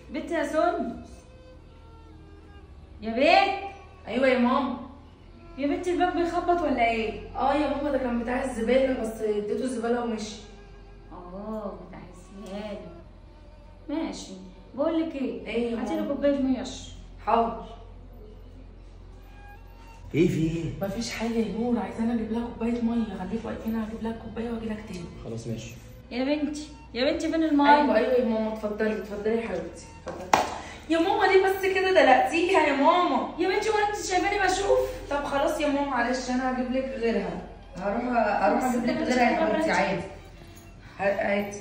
بنت يا سندس يا بنت ايوه يا ماما يا بنت الباب بيخبط ولا ايه اه يا ماما ده كان بتاع الزباله بس اديته الزباله ومشي اه بتاع الزباله ماشي بقول لك ايه ايه يا هاتي لي ماما؟ كوبايه ميه اشرب حاضر ايه في ايه؟ مفيش حاجه يا نور عايزانا اجيب لها كوبايه ميه خليك واقف هنا هجيب لها كوبايه واجي لك تاني خلاص ماشي يا بنتي يا بنتي فين الميه ايوه ايوه يا ماما اتفضلي اتفضلي يا حبيبتي اتفضلي يا ماما ليه بس كده دلقتيها يا ماما يا بنتي وانا انت شايفاني بشوف طب خلاص يا ماما معلش انا هجيب لك غيرها هروح اروح بس اجيب لك أنا غيرها يا مش حبيبتي عارفة. عادي ه- عادي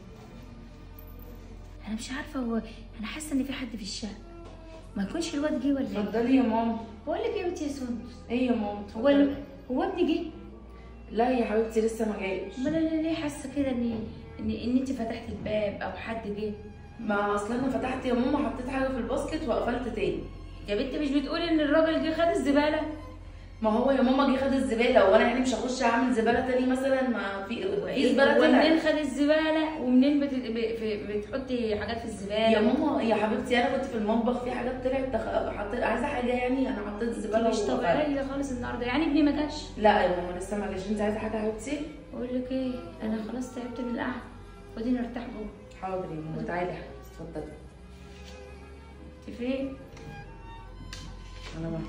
انا مش عارفه هو انا حاسه ان في حد في الشقه ما يكونش الواد جه ولا ايه اتفضلي يا ماما بقول لك يا بنتي يا سندس ايه يا ماما هو اتفضلي ال- هو ابني جه لا يا حبيبتي لسه ما جايش امال انا ليه حاسه كده ان ان ان انت فتحت الباب او حد جه ما اصل انا فتحت يا ماما حطيت حاجه في الباسكت وقفلت تاني يا بنتي مش بتقولي ان الراجل جه خد الزباله ما هو يا ماما جه خد الزباله وانا يعني مش هخش اعمل زباله تاني مثلا ما في في زباله ومنين طلعت خد الزباله ومنين بت... ب- في- بتحطي حاجات في الزباله يا ماما يا حبيبتي انا كنت في المطبخ في حاجات طلعت دخ- حطيت عايزه حاجه يعني انا حطيت الزباله مش وقفلت. طبيعيه خالص النهارده يعني ابني ما جاش لا يا ماما لسه ما جاش انت عايزه حاجه يا حبيبتي بقول لك ايه انا خلاص تعبت من القعده خدي نرتاح جوه حاضر يا ماما تعالي يا حبيبتي اتفضلي انت فين انا معاكي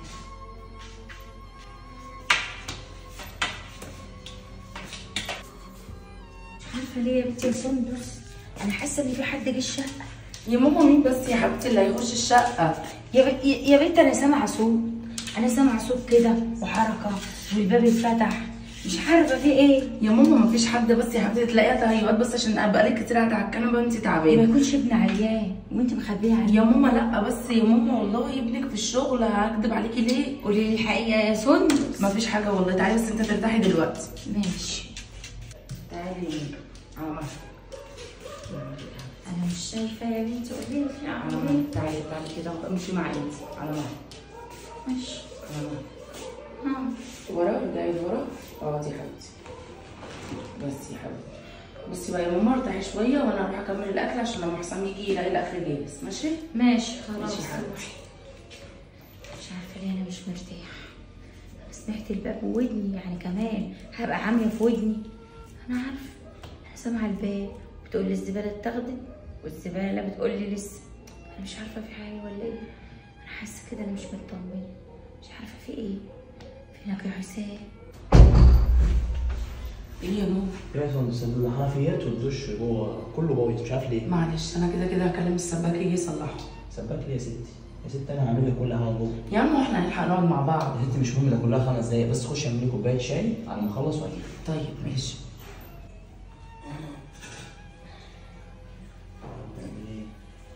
مش عارفه ليه يا بنتي يا سندس انا حاسه ان في حد جه الشقه يا ماما مين بس يا حبيبتي اللي هيخش الشقه يا ب... يا بنت انا سامعه صوت انا سامعه صوت كده وحركه والباب اتفتح مش عارفه في ايه يا ماما ما فيش حد بس يا حبيبتي تلاقيها تهيؤات بس عشان ابقى لك كتير قاعده على الكنبه وانت ما تعبانه يكونش ابن عيان وانت مخبيه عليه يا ماما لا بس يا ماما والله ابنك في الشغل هكدب عليكي ليه قولي لي الحقيقه يا سندس ما فيش حاجه والله تعالي بس انت ترتاحي دلوقتي ماشي تعالي على مهلك انا مش شايفه يا بنتي قولي لي في على عمل مهلك ايه تعالي تعالي كده امشي معايا انت على مهلك ماشي على مهلك ها ورا ارجعي لورا اقعدي يا حبيبتي بس يا حبيبتي بصي بقى يا ماما ارتاحي شويه وانا اروح اكمل الاكل عشان لما حسام يجي يلاقي الاكل جاهز ماشي ماشي خلاص ماشي يا حبيبتي. روحي. مش عارفه ليه انا مش مرتاحه انا سمعت الباب ودني يعني كمان هبقى عاميه في ودني انا عارفه انا سامعه الباب بتقول لي الزباله اتاخدت والزباله بتقول لي لسه انا مش عارفه في حاجه ولا ايه انا حاسه كده انا مش مطمنه مش عارفه في ايه فينك يا حسام ايه يا ماما يا سندس الحنفيات والدش جوه كله بايظ مش عارف ليه معلش انا كده كده هكلم السباك يجي يصلحه سباك ليه يا ستي يا ستي انا هعمل لك كل حاجه جوه يا عم احنا هنلحق نقعد مع بعض يا ستي مش مهم ده كلها خمس دقايق بس خش اعمل لي كوبايه شاي على ما اخلص واجي طيب ماشي نعمل ايه؟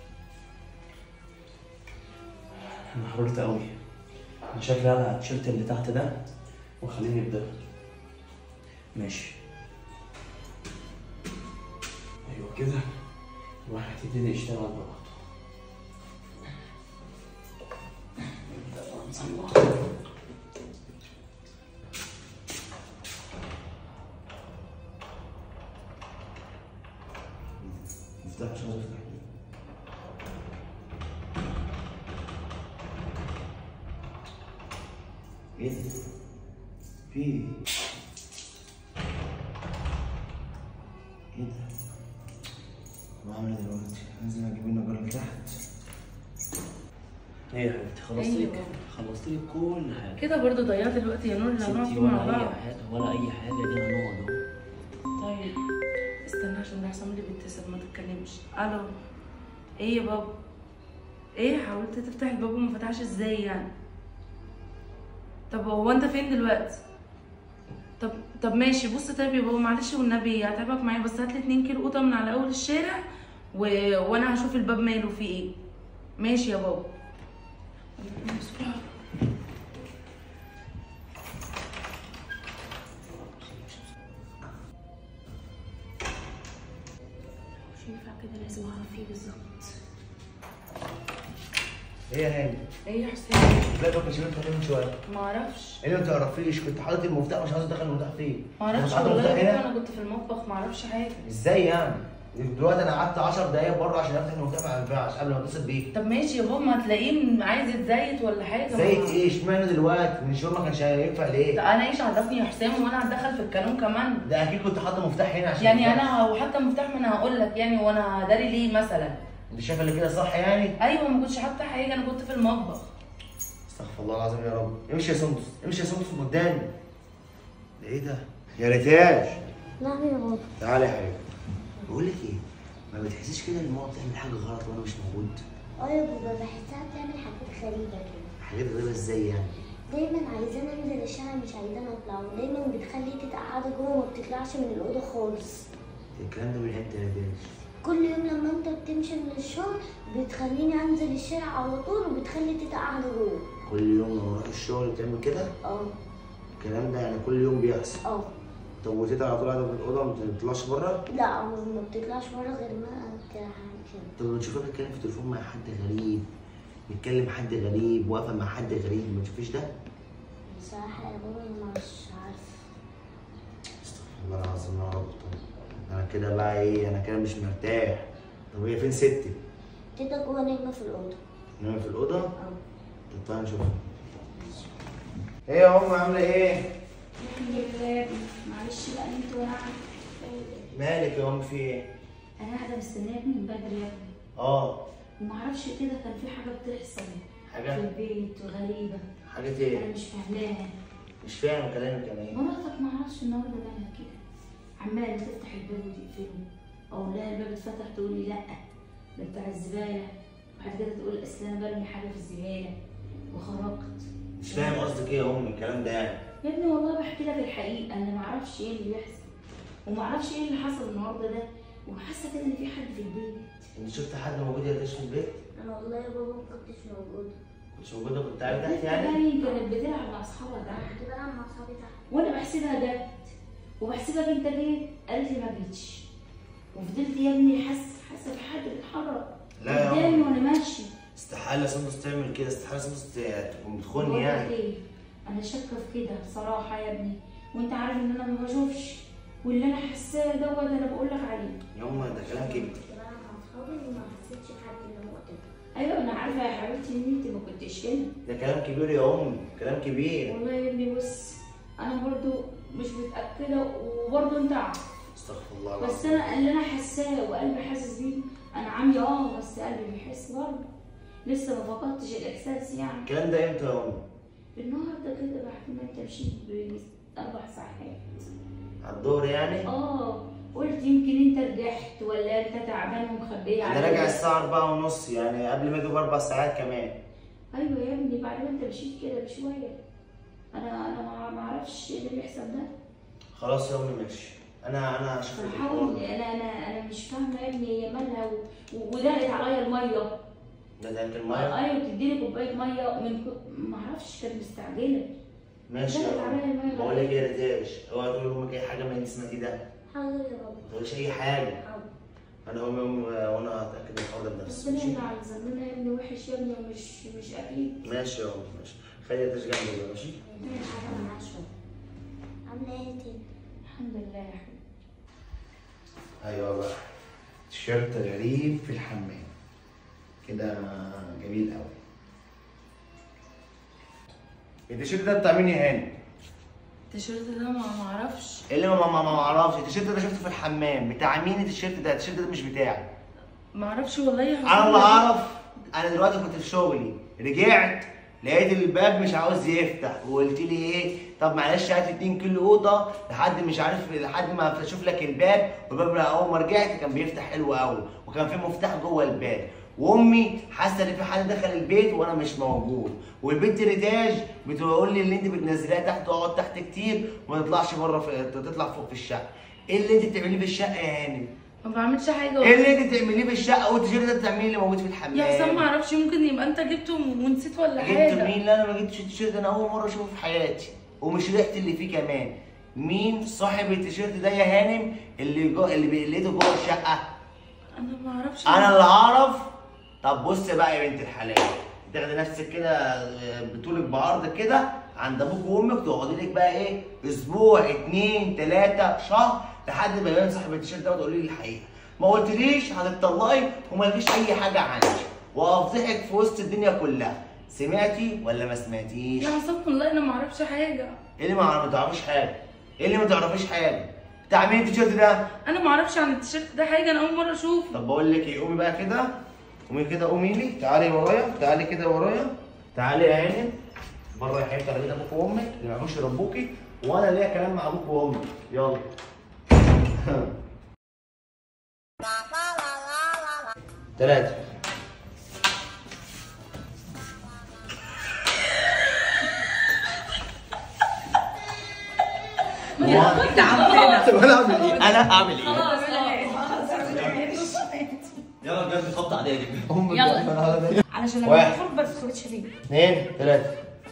انا حررت قوي انا شكلي على التيشيرت اللي تحت ده وخليني بده ماشي ايوه كده الواحد يبتدي يشتغل براحته نبدأ بقى نصلح مفتاح مش عاوز افتح ايه ده؟ في ايه؟ ايه ده؟ طب اعمل ايه دلوقتي؟ لازم اجيب لنا جرة تحت ايه يا حبيبتي خلصت أيوة. لك خلصت لك كل حاجه كده برضو ضيعت الوقت يا نور اللي هنقعد ستي فيه مع ولا اي بعض حاجه ولا اي حاجه دي هنقعد اهو طيب استنى عشان ده حسام اللي بيتصل ما تتكلمش الو ايه يا بابا ايه حاولت تفتح الباب وما فتحش ازاي يعني طب هو انت فين دلوقتي طب طب ماشي بص طيب يا بابا معلش والنبي هتعبك معايا بس هات لي 2 كيلو قطه من على اول الشارع و... وانا هشوف الباب ماله فيه ايه ماشي يا بابا بسرعه مش ينفع كده لازم اعرف فيه بالظبط ايه يا هاني؟ ايه يا حسين لا بقى شباب كلمني من شويه ما اعرفش ايه اللي ما تعرفيش كنت حاطط المفتاح مش عاوز ادخل المفتاح فين ما اعرفش كنت حاطط والله المفتاح يا بابا هنا انا كنت في المطبخ ما اعرفش حاجه ازاي يعني دلوقتي انا قعدت 10 دقايق بره عشان افتح المفتاح ما ينفعش قبل ما اتصل بيك طب ماشي يا بابا ما تلاقيه عايز يتزيت ولا حاجه زيت ما- ايه اشمعنى دلوقتي من الشغل ما كانش هينفع ليه ده انا ايش عرفني يا حسام وانا هتدخل في الكلام كمان ده اكيد كنت حاطط مفتاح هنا عشان يعني يفتح. انا وحتى مفتاح ما انا هقول لك يعني وانا داري ليه مثلا انت شايف اللي كده صح يعني ايوه ما كنتش حاطه حاجه انا كنت في المطبخ استغفر الله العظيم يا رب امشي يا سندس امشي يا سندس من قدامي ده ايه ده يا ريتاج نعم يا بابا تعالى يا حبيبي بقول لك ايه ما بتحسيش كده ان ماما بتعمل حاجه غلط وانا مش موجود اه يا بابا بحسها بتعمل حاجات غريبة كده حاجات غريبه ازاي يعني دايما عايزانا انزل الشارع مش عايزانا اطلع ودايما بتخلي تتقعد جوه وما بتطلعش من الأوضة خالص الكلام ده من امتى يا ريتاج كل يوم لما انت بتمشي من الشغل بتخليني انزل الشارع على طول وبتخلي تتقعد جوه كل يوم لما اروح الشغل بتعمل كده اه الكلام ده يعني كل يوم بيحصل اه طب وتيتا على طول قاعده في الاوضه ما بتطلعش بره لا ما بتطلعش بره غير ما كده كده طب ما تشوفها بتتكلم في التليفون مع حد غريب بتكلم حد غريب واقفه مع حد غريب ما تشوفيش ده بصراحة يا بابا انا مش عارفة استغفر الله العظيم يا رب طب انا كده بقى ايه انا كده مش مرتاح طب هي فين ستي تيتا جوه نايمة في الأوضة نايمه في الاوضه اه طب تعالى نشوفها ايه يا ام عامله ايه الحمد لله معلش بقى انت وانا مالك يا ام في ايه انا قاعده مستنياك من بدري يا ابني اه وما اعرفش كده كان في حاجه بتحصل في حاجه البيت غريبه حاجه انا ايه مش فاهماها مش فاهم كلامك انا ايه مراتك ما اعرفش النهارده مالها كده عماله تفتح الباب وتقفله اقول لها الباب اتفتح تقول لي لا ده بتاع الزباله وبعد كده تقول اصل انا برمي حاجه في الزباله وخرجت مش فاهم قصدك ايه يا ام الكلام ده يعني يا ابني والله بحكي لك الحقيقه انا ما اعرفش ايه اللي بيحصل وما اعرفش ايه اللي حصل النهارده ده وحاسه كده ان في حد في البيت انت شفت حد موجود يا ريتاج في البيت انا والله يا بابا ما كنتش موجودة كنتش موجوده كنت قاعده تحت بنت يعني باين كانت بتلعب مع اصحابها انا تحت كنت بلعب مع اصحابي تحت وانا بحسبها جت وبحسبك انت جيت قالت لي ما جيتش وفضلت يا ابني حاسه حاسه بحد بيتحرك لا يا قدامي عم. وانا ماشي استحاله سندس تعمل كده استحاله سندس ت- تكون بتخوني بقول لك يعني ايه انا شاكه في كده بصراحه يا ابني وانت عارف ان انا ما بشوفش واللي انا حاساه دوت انا بقول لك عليه يا ام ده كلام كبير كنت بلعب مع اصحابي وما حسيتش بحد اللي هو كده ايوه انا عارفه يا حبيبتي ان انت ما كنتش هنا ده كلام كبير يا ام كلام كبير والله يا ابني بص انا برضو مش متاكده وبرضو انت عارف استغفر الله بس العظيم انا اللي انا حاساه وقلبي حاسس بيه انا عمي اه بس قلبي بيحس برضه لسه ما فقدتش الاحساس يعني الكلام ده امتى يا ام النهارده كده بعد ما انت مشيت باربع ساعات على الظهر يعني اه قلت يمكن انت رجعت ولا انت تعبان ومخبيه انا راجع الساعه 4 ونص يعني قبل ما اجي باربع ساعات كمان ايوه يا ابني بعد ما انت مشيت كده بشويه انا انا ما- ما اعرفش ايه اللي بيحصل ده خلاص يا ام ماشي انا انا هشوف بحاول الحوار انا انا انا مش فاهمه يا ابني هي مالها و- ودقت عليا الميه ده ده الميه ايوه بتديني كوبايه ميه من كو... ما اعرفش كانت مستعجله ماشي دقت يا عليا ام الميه بقول لك ايه يا ريتاش اوعى تقول لامك اي حاجه من اللي سمعتيه ده حاضر يا بابا ما تقولش اي حاجه حاضر انا هقوم يوم وانا هتاكد من الحوار ده بنفسي ربنا ماشي يمنع على ذنبنا يا ابني وحش يا ابني ومش مش اكيد ماشي يا ام ماشي خلي ريتاش جنبي بقى، ماشي حاجة معاه شوية عاملة ايه يا تيتا؟ الحمد لله يا حبيبي ايوه بقى تيشيرت غريب في الحمام كده جميل قوي التيشيرت ده بتاع مين يا هاني؟ التيشيرت ده ما ما اعرفش إيه اللي ما ما ما اعرفش التيشيرت ده شفته في الحمام بتاع مين التيشيرت ده التيشيرت ده مش بتاعي ما اعرفش والله يا حسام انا اللي اعرف انا دلوقتي كنت في شغلي رجعت لقيت الباب مش عاوز يفتح وقلت لي ايه طب معلش هات 2 كيلو اوضه لحد مش عارف لحد ما اشوف لك الباب والباب اول ما رجعت كان بيفتح حلو قوي وكان في مفتاح جوه الباب وامي حاسه ان في حد دخل البيت وانا مش موجود والبنت ريتاج بتقول لي اللي انت بتنزليها تحت تقعد تحت كتير وما تطلعش بره في تطلع فوق في الشقه ايه اللي انت بتعمليه في الشقه يا هاني ما بعملش حاجه ايه والله. اللي انت بتعمليه في الشقه والتيشيرت ده بتعمليه اللي موجود في الحمام يا حسام ما اعرفش ممكن يبقى انت جبته ونسيت ولا جبت حاجه مين لا انا ما جبتش التيشيرت ده انا اول مره اشوفه في حياتي ومش ريحه اللي فيه كمان مين صاحب التيشيرت ده يا هانم اللي جو... اللي بي- لقيته جوه الشقه انا ما اعرفش انا اللي اعرف طب بص بقى يا بنت الحلال تاخدي نفسك كده آه، بطولك بعرض كده عند ابوك وامك تقعدي لك بقى ايه اسبوع اتنين تلاته شهر لحد ما يبان صاحب التيشيرت ده وتقولي لي الحقيقه ما قلتليش هتطلقي وما لقيش اي حاجه عندي وافضحك في وسط الدنيا كلها سمعتي ولا ما سمعتيش يا عصام والله انا ما اعرفش حاجه ايه اللي ما ما تعرفيش حاجه ايه اللي ما تعرفيش حاجه بتاع مين التيشيرت ده انا ما اعرفش عن التيشيرت ده حاجه انا اول مره اشوفه طب بقول لك ايه قومي بقى كده قومي كده قومي لي تعالي ورايا تعالي كده ورايا تعالي يا عيني بره يا حبيبتي على بيت ابوك وامك اللي ما يعرفوش يربوكي وانا ليا كلام مع ابوك وامك يلا ثلاثة انت عمنا طب انا اعمل ايه؟ انا اعمل ايه؟ خلاص يلا بجد خبط عليك امك يلا. علشان لما واحد. تخرج ما تخرجش فيه اثنين ثلاثة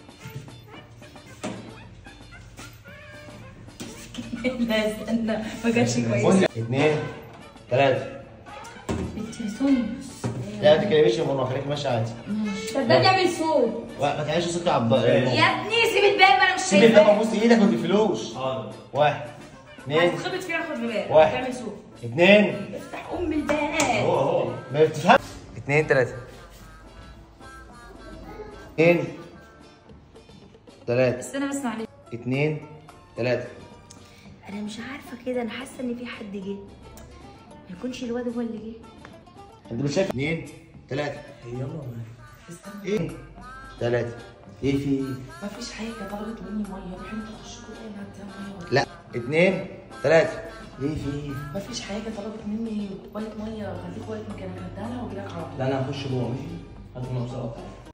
لا استنى ما كانتش كويسه اثنين ثلاثة انت يا سوني لا ما تتكلميش يا ماما خليك ماشي عادي طب ده بيعمل صوت ما تعيش صوتك يا عبد يا ابني سيب الباب انا مش سيب الباب شايفاه ابوس ايدك ما تقفلوش حاضر واحد اثنين هتتخبط فيها خد بالك واحد. تعمل صوت اثنين افتح ام الباب هو هو ما بتفهم اثنين ثلاثة اثنين ثلاثة بس انا بسمع ليه اثنين ثلاثة انا مش عارفه كده انا حاسه ان في حد جه ما يكونش الواد هو اللي جه انت مش شايف اثنين ثلاثة يلا ايه ثلاثة ايه في ايه؟ ما فيش حاجه طلبت مني ميه بحب تخش كل ايه هتزم ميه لا اثنين ثلاثة ايه في ايه؟ ما فيش حاجه طلبت مني كوبايه ميه خليك واقف مكانك هديها لها واجي لك على طول لا انا هخش جوه ماشي هات المنظرات